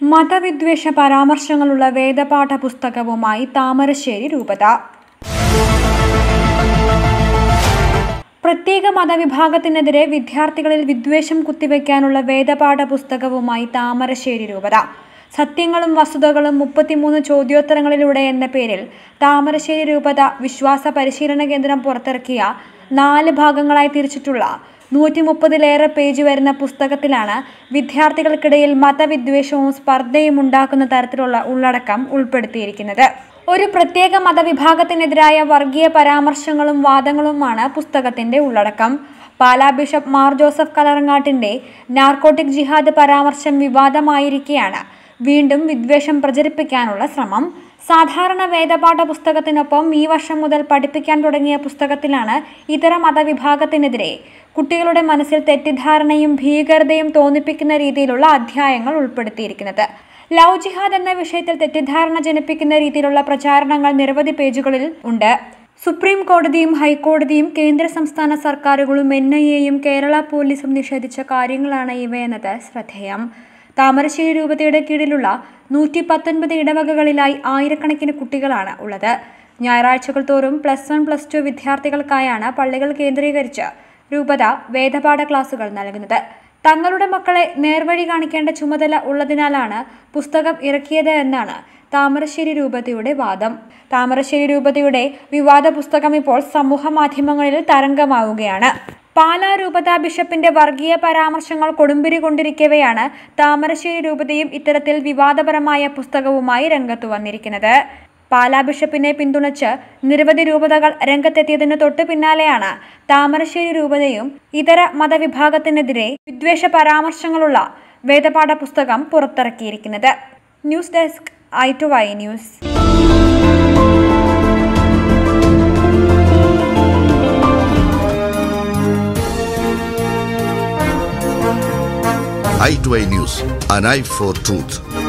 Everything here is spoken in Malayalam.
മതവിദ്വേഷ പരാമർശങ്ങളുള്ള വേദപാഠ പുസ്തകവുമായി താമരശ്ശേരി രൂപത പ്രത്യേക മതവിഭാഗത്തിനെതിരെ വിദ്യാർത്ഥികളിൽ വിദ്വേഷം കുത്തിവെക്കാനുള്ള വേദപാഠ പുസ്തകവുമായി താമരശ്ശേരി രൂപത സത്യങ്ങളും വസ്തുതകളും മുപ്പത്തിമൂന്ന് ചോദ്യോത്തരങ്ങളിലൂടെ എന്ന പേരിൽ താമരശ്ശേരി രൂപത വിശ്വാസ പരിശീലന കേന്ദ്രം പുറത്തിറക്കിയ നാല് ഭാഗങ്ങളായി തിരിച്ചിട്ടുള്ള നൂറ്റി മുപ്പതിലേറെ പേജ് വരുന്ന പുസ്തകത്തിലാണ് വിദ്യാർത്ഥികൾക്കിടയിൽ മതവിദ്വേഷവും സ്പർദ്ധയും ഉണ്ടാക്കുന്ന തരത്തിലുള്ള ഉള്ളടക്കം ഉൾപ്പെടുത്തിയിരിക്കുന്നത് ഒരു പ്രത്യേക മതവിഭാഗത്തിനെതിരായ വർഗീയ പരാമർശങ്ങളും വാദങ്ങളുമാണ് പുസ്തകത്തിന്റെ ഉള്ളടക്കം പാലാ ബിഷപ്പ് മാർ ജോസഫ് കലറങ്ങാട്ടിന്റെ നാർക്കോട്ടിക് ജിഹാദ് പരാമർശം വിവാദമായിരിക്കെയാണ് വീണ്ടും വിദ്വേഷം പ്രചരിപ്പിക്കാനുള്ള ശ്രമം സാധാരണ വേദപാഠ പുസ്തകത്തിനൊപ്പം ഈ വർഷം മുതൽ പഠിപ്പിക്കാൻ തുടങ്ങിയ പുസ്തകത്തിലാണ് ഇതര മതവിഭാഗത്തിനെതിരെ കുട്ടികളുടെ മനസ്സിൽ തെറ്റിദ്ധാരണയും ഭീകരതയും തോന്നിപ്പിക്കുന്ന രീതിയിലുള്ള അധ്യായങ്ങൾ ഉൾപ്പെടുത്തിയിരിക്കുന്നത് ലവ് ജിഹാദ് എന്ന വിഷയത്തിൽ തെറ്റിദ്ധാരണ ജനിപ്പിക്കുന്ന രീതിയിലുള്ള പ്രചാരണങ്ങൾ നിരവധി പേജുകളിൽ ഉണ്ട് സുപ്രീം കോടതിയും ഹൈക്കോടതിയും കേന്ദ്ര സംസ്ഥാന സർക്കാരുകളും എൻ ഐ എയും കേരള പോലീസും നിഷേധിച്ച കാര്യങ്ങളാണ് ഇവയെന്നത് ശ്രദ്ധേയം താമരശ്ശേരി രൂപതയുടെ കീഴിലുള്ള നൂറ്റി പത്തൊൻപത് ഇടവകകളിലായി ആയിരക്കണക്കിന് കുട്ടികളാണ് ഉള്ളത് ഞായറാഴ്ചകൾ തോറും പ്ലസ് വൺ പ്ലസ് ടു വിദ്യാർത്ഥികൾക്കായാണ് പള്ളികൾ കേന്ദ്രീകരിച്ച് രൂപത വേദപാഠ ക്ലാസുകൾ നൽകുന്നത് തങ്ങളുടെ മക്കളെ നേർവഴി കാണിക്കേണ്ട ചുമതല ഉള്ളതിനാലാണ് പുസ്തകം ഇറക്കിയത് എന്നാണ് താമരശ്ശേരി രൂപതയുടെ വാദം താമരശ്ശേരി രൂപതയുടെ വിവാദ പുസ്തകം ഇപ്പോൾ സമൂഹ മാധ്യമങ്ങളിൽ തരംഗമാവുകയാണ് പാലാ രൂപത ബിഷപ്പിന്റെ വർഗീയ പരാമർശങ്ങൾ കൊടുമ്പിരി കൊണ്ടിരിക്കവെയാണ് താമരശ്ശേരി രൂപതയും ഇത്തരത്തിൽ വിവാദപരമായ പുസ്തകവുമായി രംഗത്തു വന്നിരിക്കുന്നത് പാലാ ബിഷപ്പിനെ പിന്തുണച്ച് നിരവധി രൂപതകൾ രംഗത്തെത്തിയതിനു തൊട്ടു പിന്നാലെയാണ് താമരശ്ശേരി രൂപതയും ഇതര മതവിഭാഗത്തിനെതിരെ വിദ്വേഷ പരാമർശങ്ങളുള്ള വേദപാഠ പുസ്തകം പുറത്തിറക്കിയിരിക്കുന്നത് news desk I two Y news i2i News, an eye for truth.